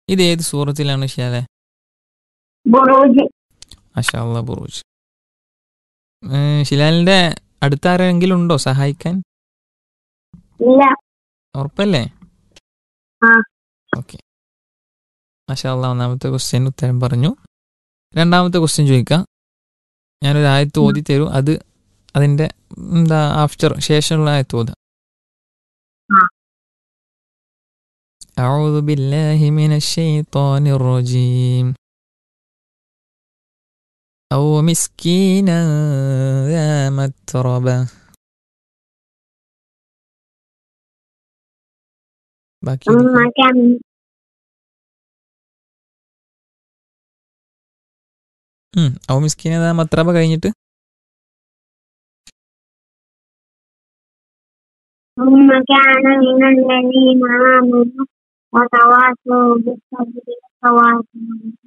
ഇത് ഏത് സൂറത്തിലാണ് ഷിയാലെ ബുറൂജ് അഷാള്ള ബുറൂജ് ഏഹ് ഷിലാലിന്റെ അടുത്ത ആരെങ്കിലും ഉണ്ടോ സഹായിക്കാൻ ഇല്ല ഉറപ്പല്ലേ ആ. ഓക്കെ മാഷാല്ല ഒന്നാമത്തെ ക്വസ്റ്റ്യൻ ഉത്തരം പറഞ്ഞു രണ്ടാമത്തെ ക്വസ്റ്റ്യൻ ചോദിക്കാം ഞാനൊരു ആയത്ത് ഓതി തരൂ അത് അതിൻ്റെ എന്താ ആഫ്റ്റർ ശേഷമുള്ള ആയത്ത് ഓതാം ആ. أعوذ بالله من الشيطان الرجيم أو مسكينا ذا متربة ബാക്കി ثم كم ഉം. ഔ മിസ്കിന ദാ മത്രബ കഴിഞ്ഞിട്ട് ثم كان من الذين آمنوا وتواصوا بالصبر وتواصوا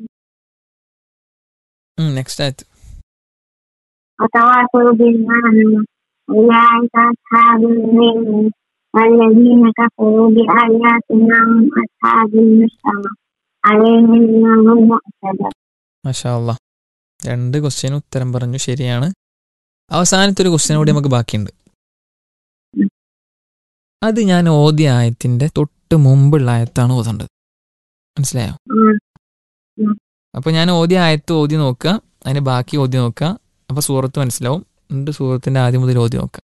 നെക്സ്റ്റ് ആയത്ത് وتواصوا بالمعروف أولئك أصحاب الجنة والذين كفروا بآياتنا هم أصحاب المشترى عليهم نار مؤصدة മാഷാ അല്ലാ രണ്ട് ക്വസ്റ്റ്യന് ഉത്തരം പറഞ്ഞു ശരിയാണ് അവസാനത്തെ ഒരു ക്വസ്റ്റ്യൻ കൂടി നമുക്ക് ബാക്കിയുണ്ട് അത് ഞാൻ ഓതിയ ആയത്തിന്റെ തൊട്ട് മുമ്പുള്ള ആയത്താണ് ഓതേണ്ടത് മനസ്സിലായോ ഉം. അപ്പൊ ഞാൻ ഓതിയ ആയത്ത് ഓതി നോക്കുക അതിന് ബാക്കി ഓതി നോക്കുക അപ്പൊ സൂറത്ത് മനസ്സിലാവും എന്നിട്ട് സൂറത്തിന്റെ ആദ്യം മുതൽ ഓതി നോക്കുക